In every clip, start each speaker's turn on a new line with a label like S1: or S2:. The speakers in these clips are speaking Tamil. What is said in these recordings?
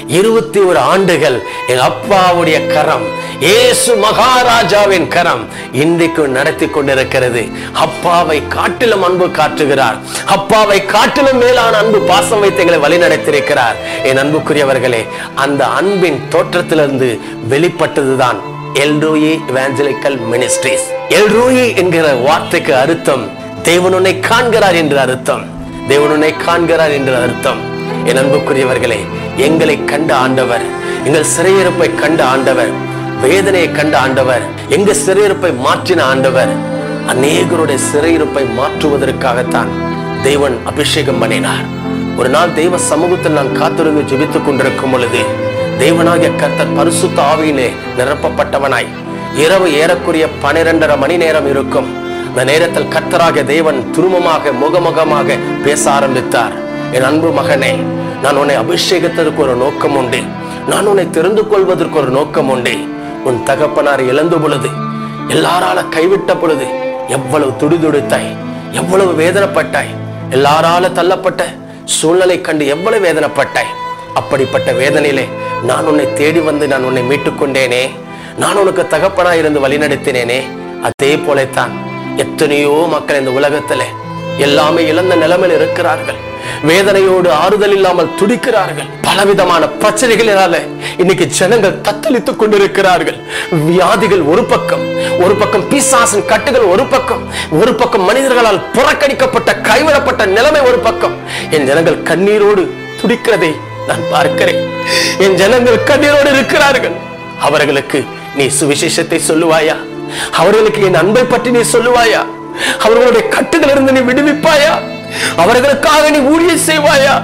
S1: இருபத்தி ஒரு ஆண்டுகள் எங்க அப்பாவுடைய கரம் இயேசு மகாராஜாவின் கரம் இன்றைக்கு நடத்தி கொண்டிருக்கிறது அப்பாவை காட்டிலும் அன்பு காட்டுகிறார் அப்பாவை காட்டிலும் மேலான அன்பு பாசம் வைத்து எங்களை வழி நடத்தியிருக்கிறார் என் அன்புக்குரியவர்களே அந்த அன்பின் தோற்றத்திலிருந்து வெளிப்பட்டதுதான் எல்ரோயி இவாஞ்சலிக்கல் மினிஸ்ட்ரிஸ் எல்ரோயி என்கிற வார்த்தைக்கு அர்த்தம் தேவன் உன்னை காண்கிறார் என்ற அர்த்தம் தேவன் உன்னை காண்கிறார் என்ற அர்த்தம் என் அன்புக்குரியவர்களே எங்களை கண்ட ஆண்டவர் எங்கள் சிறையிருப்பை கண்ட ஆண்டவர் வேதனையை கண்ட ஆண்டவர் எங்க சிறையிருப்பை மாற்றின ஆண்டவர் அநேகருடைய சிறையிருப்பை மாற்றுவதற்காகத்தான் தேவன் அபிஷேகம் பண்ணினார் ஒரு நாள் தெய்வ சமூகத்தில் நான் காத்திருந்து ஜெபித்துக் கொண்டிருக்கும் பொழுது தேவனாகிய கர்த்தர் பரிசுத்த ஆவியிலே நிரப்பப்பட்டவனாய் இரவு ஏறக்குறைய பனிரெண்டரை மணி நேரம் இருக்கும் அந்த நேரத்தில் கர்த்தராகிய தேவன் துருமமாக முகமுகமாக பேச ஆரம்பித்தார் என் அன்பு மகனே நான் உன்னை அபிஷேகத்திற்கு ஒரு நோக்கம் உண்டு நான் உன்னை தெரிந்து கொள்வதற்கு ஒரு நோக்கம் உண்டு உன் தகப்பனார் இழந்த பொழுது எல்லாரால கைவிட்ட பொழுது எவ்வளவு துடிதுடித்தாய் எவ்வளவு வேதனைப்பட்டாய் எல்லாரால தள்ளப்பட்ட சூழ்நிலை கண்டு எவ்வளவு வேதனைப்பட்டாய் அப்படிப்பட்ட வேதனையிலே நான் உன்னை தேடி வந்து நான் உன்னை மீட்டுக் கொண்டேனே நான் உனக்கு தகப்பனாய் இருந்து வழிநடத்தினேனே அதே போலத்தான் எத்தனையோ மக்கள் இந்த உலகத்துல எல்லாமே இழந்த நிலைமையில் இருக்கிறார்கள் வேதனையோடு ஆறுதல் இல்லாமல் துடிக்கிறார்கள் பலவிதமான பிரச்சனைகளினால இன்னைக்கு ஜனங்கள் தத்தளித்துக் கொண்டிருக்கிறார்கள் வியாதிகள் ஒரு பக்கம் ஒரு பக்கம் பிசாசின் கட்டுகள் ஒரு பக்கம் ஒரு பக்கம் மனிதர்களால் புறக்கணிக்கப்பட்ட கைவிடப்பட்ட நிலைமை ஒரு பக்கம் என் ஜனங்கள் கண்ணீரோடு துடிக்கிறதை நான் பார்க்கிறேன் என் ஜனங்கள் கண்ணீரோடு இருக்கிறார்கள் அவர்களுக்கு நீ சுவிசேஷத்தை சொல்லுவாயா அவர்களுக்கு என் அன்பை பற்றி நீ சொல்லுவாயா அவர்களுடைய கட்டுகளிலிருந்து நீ விடுவிப்பாயா அவர்களுக்காக நீ ஊழியம் செய்வாயா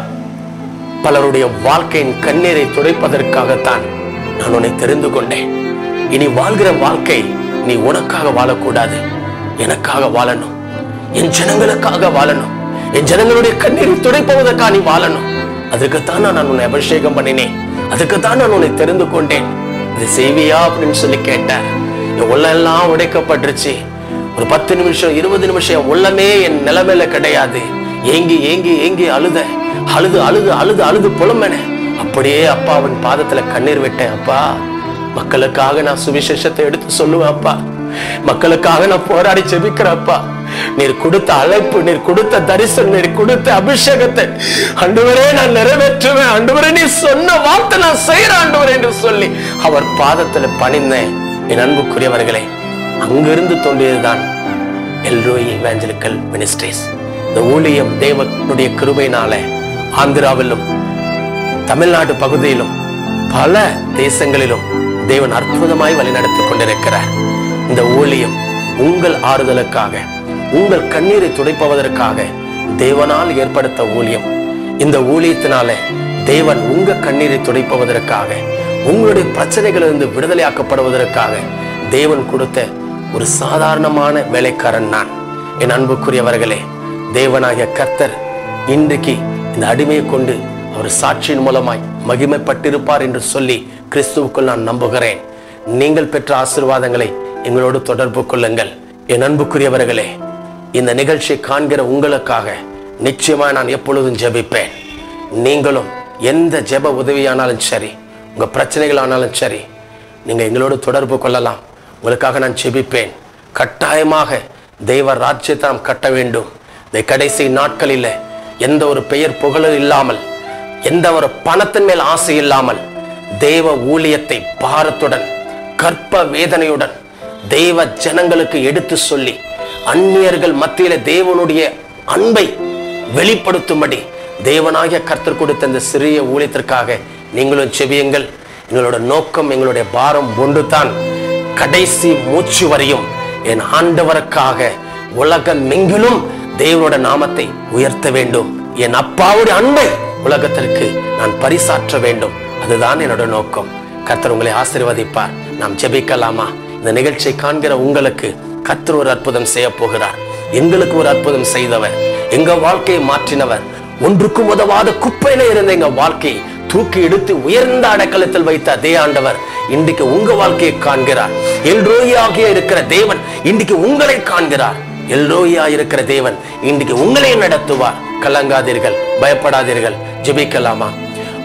S1: பலருடைய வாழ்க்கையின் கண்ணீரை துடைப்பதற்காகத்தான் நான் உன்னை தெரிந்து கொண்டேன் இனி வாழ்கிற வாழ்க்கை நீ உனக்காக வாழக்கூடாது எனக்காக வாழணும் என் ஜனங்களுக்காக வாழணும் என் ஜனங்களுடைய கண்ணீரை துடைப்பதற்காக நீ வாழணும் அதுக்குத்தான் நான் உன்னை அபிஷேகம் பண்ணினேன் அதுக்குத்தான் நான் உன்னை தெரிந்து கொண்டேன் இது செய்வியா அப்படின்னு சொல்லி கேட்டேன் என் உள்ளெல்லாம் உடைக்கப்பட்டுருச்சு ஒரு பத்து நிமிஷம் இருபது நிமிஷம் என் உள்ளமே என் நிலைமையில கிடையாது ஏங்கி ஏங்கி ஏங்கி அழுத அழுது அழுது அழுது அழுது புலம்பென அப்படியே அப்பா அவன் பாதத்துல கண்ணீர் விட்டேன் அப்பா மக்களுக்காக நான் சுவிசேஷத்தை எடுத்து சொல்லுவேன் அப்பா மக்களுக்காக நான் போராடி ஜெபிக்கிறேன் அப்பா நீர் கொடுத்த அழைப்பு நீர் கொடுத்த தரிசனம் நீர் கொடுத்த அபிஷேகத்தை அண்டுவரே நான் நிறைவேற்றுவேன் அண்டுவரே நீ சொன்ன வார்த்தை நான் செய்யறேன் ஆண்டவரே என்று சொல்லி அவர் பாதத்துல பணிந்தேன் என் அன்புக்குரியவர்களே அங்கிருந்து தோன்றியதுதான் எல்ரோய் இவாஞ்சலிக்கல் மினிஸ்ட்ரிஸ் இந்த ஊழியம் தேவனுடைய கிருபையினால ஆந்திராவிலும் தமிழ்நாடு பகுதியிலும் பல தேசங்களிலும் தேவன் அற்புதமாய் வழிநடத்திக் கொண்டிருக்கிறார் இந்த ஊழியம் உங்கள் ஆறுதலுக்காக உங்கள் கண்ணீரை துடைப்பதற்காக தேவனால் ஏற்படுத்த ஊழியம் இந்த ஊழியத்தினால தேவன் உங்க கண்ணீரை துடைப்பதற்காக உங்களுடைய பிரச்சனைகளிலிருந்து விடுதலையாக்கப்படுவதற்காக தேவன் கொடுத்த ஒரு சாதாரணமான வேலைக்காரன் நான் என் அன்புக்குரியவர்களே தேவனாகிய கர்த்தர் இன்றைக்கு இந்த அடிமையை கொண்டு அவர் சாட்சியின் மூலமாய் மகிமைப்பட்டிருப்பார் என்று சொல்லி கிறிஸ்துவுக்குள் நான் நம்புகிறேன் நீங்கள் பெற்ற ஆசீர்வாதங்களை எங்களோடு தொடர்பு கொள்ளுங்கள் என் அன்புக்குரியவர்களே இந்த நிகழ்ச்சியை காண்கிற உங்களுக்காக நிச்சயமாக நான் எப்பொழுதும் ஜெபிப்பேன் நீங்களும் எந்த ஜெப உதவியானாலும் சரி உங்க பிரச்சனைகள் ஆனாலும் சரி நீங்க எங்களோடு தொடர்பு கொள்ளலாம் உங்களுக்காக நான் ஜெபிப்பேன் கட்டாயமாக தெய்வ ராஜ்யத்தை நாம் கட்ட வேண்டும் இந்த கடைசி நாட்களில் எந்த ஒரு பெயர் புகழும் இல்லாமல் எந்த ஒரு பணத்தின் மேல் ஆசை இல்லாமல் தேவ ஊழியத்தை பாரத்துடன் கற்ப வேதனையுடன் தெய்வ ஜனங்களுக்கு எடுத்து சொல்லி அந்நியர்கள் மத்தியில தேவனுடைய அன்பை வெளிப்படுத்தும்படி தேவனாகிய கர்த்தர் கொடுத்த இந்த சிறிய ஊழியத்திற்காக நீங்களும் செவியுங்கள் எங்களோட நோக்கம் எங்களுடைய பாரம் ஒன்றுதான் கடைசி மூச்சு வரையும் என் ஆண்டவருக்காக உலகம் எங்கிலும் தேவனோட நாமத்தை உயர்த்த வேண்டும் என் அப்பாவுடைய அன்பை உலகத்திற்கு நான் பரிசாற்ற வேண்டும் அதுதான் என்னோட நோக்கம் கர்த்தர் உங்களை ஆசீர்வதிப்பார் நாம் ஜெபிக்கலாமா இந்த நிகழ்ச்சியை காண்கிற உங்களுக்கு கர்த்தர் ஒரு அற்புதம் செய்ய போகிறார் எங்களுக்கு ஒரு அற்புதம் செய்தவர் எங்க வாழ்க்கையை மாற்றினவர் ஒன்றுக்கும் உதவாத குப்பையில இருந்த எங்க வாழ்க்கையை தூக்கி எடுத்து உயர்ந்த அடைக்கலத்தில் வைத்த அதே ஆண்டவர் இன்றைக்கு உங்க வாழ்க்கையை காண்கிறார் எல்ரோயாகிய இருக்கிற தேவன் இன்றைக்கு உங்களை காண்கிறார் எல்ரோயா இருக்கிற தேவன் இன்றைக்கு உங்களை நடத்துவார் கலங்காதீர்கள் பயப்படாதீர்கள் ஜெபிக்கலாமா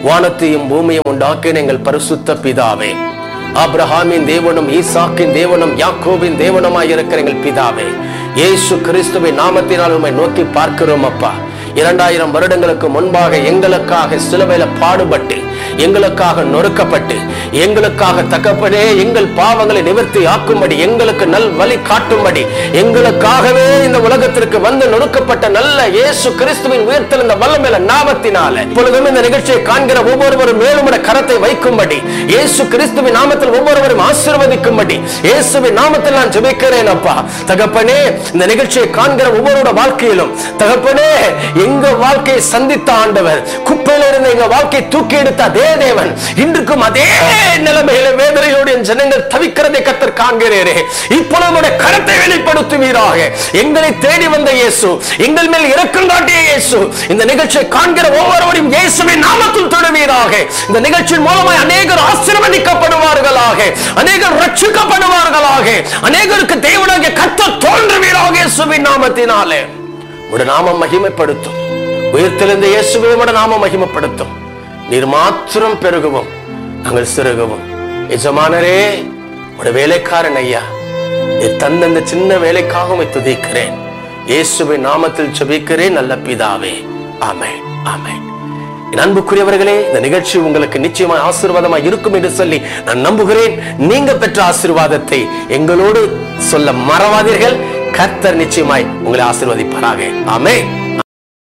S1: வானத்தையும் பூமியும் உண்டாக்கின எங்கள் பரிசுத்த பிதாவே ஆபிரஹாமின் தேவனும் ஈசாக்கின் தேவனும் யாக்கோபின் தேவனுமாய் இருக்கிற எங்கள் பிதாவே இயேசு கிறிஸ்துவின் நாமத்தினால் உம்மை நோக்கி பார்க்கிறோம் அப்பா இரண்டாயிரம் வருடங்களுக்கு முன்பாக எங்களுக்காக சிலுவையில பாடுபட்டு எங்களுக்காக நொறுக்கப்பட்டு எங்களுக்காக தக்கப்படே எங்கள் பாவங்களை நிவர்த்தி ஆக்கும்படி எங்களுக்கு நல் வழி காட்டும்படி எங்களுக்காகவே இந்த உலகத்திற்கு வந்து நொறுக்கப்பட்ட நல்ல இயேசு கிறிஸ்துவின் உயர்த்தெழுந்த வல்லமையில நாமத்தினால இப்பொழுதும் இந்த நிகழ்ச்சியை காண்கிற ஒவ்வொருவரும் மேலுமட கரத்தை வைக்கும்படி இயேசு கிறிஸ்துவின் நாமத்தில் ஒவ்வொருவரும் ஆசீர்வதிக்கும்படி இயேசுவின் நாமத்தில் நான் ஜெபிக்கிறேன் அப்பா தகப்பனே இந்த நிகழ்ச்சியை காண்கிற ஒவ்வொருவரோட வாழ்க்கையிலும் தகப்பனே எங்க வாழ்க்கையை சந்தித்த ஆண்டவர் குப்பையில இருந்த எங்க வாழ்க்கையை தூக்கி எடுத்த அதே தேவன் இன்றுக்கும் அதே நிலைமையில வேதனையோடு என் ஜனங்கள் தவிக்கிறதை கத்தர் காண்கிறேரே இப்பொழுது உம்முடைய கரத்தை வெளிப்படுத்துவீராக எங்களை தேடி வந்த இயேசு எங்கள் மேல் இரக்கம் காட்டிய இயேசு இந்த நிகழ்ச்சியை காண்கிற ஒவ்வொருவரையும் இயேசுவின் நாமத்தில் தொடுவீராக இந்த நிகழ்ச்சியின் மூலமாய் அநேகர் ஆசீர்வதிக்கப்படுவார்களாக அநேகர் ரட்சிக்கப்படுவார்களாக அநேகருக்கு தேவனாகிய கத்தர் தோன்றுவீராக இயேசுவின் நாமத்தினாலே உடைய நாமம் மகிமைப்படுத்தும் உயிர்த்தெழுந்த இயேசுவே உடைய நாமம் மகிமைப்படுத்தும் நீர் மாத்திரம் பெருகவும் நாங்கள் சிறுகவும் எஜமானரே உடைய வேலைக்காரன் ஐயா நீர் தந்த இந்த சின்ன வேலைக்காக உம்மை துதிக்கிறேன் இயேசுவின் நாமத்தில் ஜெபிக்கிறேன் நல்ல பிதாவே ஆமென் ஆமென் என் அன்புக்குரியவர்களே இந்த நிகழ்ச்சி உங்களுக்கு நிச்சயமாய் ஆசீர்வாதமாய் இருக்கும் என்று சொல்லி நான் நம்புகிறேன் நீங்க பெற்ற ஆசீர்வாதத்தை எங்களோடு சொல்ல மறவாதீர்கள் கர்த்தர் நிச்சயமாய் உங்களை ஆசீர்வதிப்பாராக ஆமென்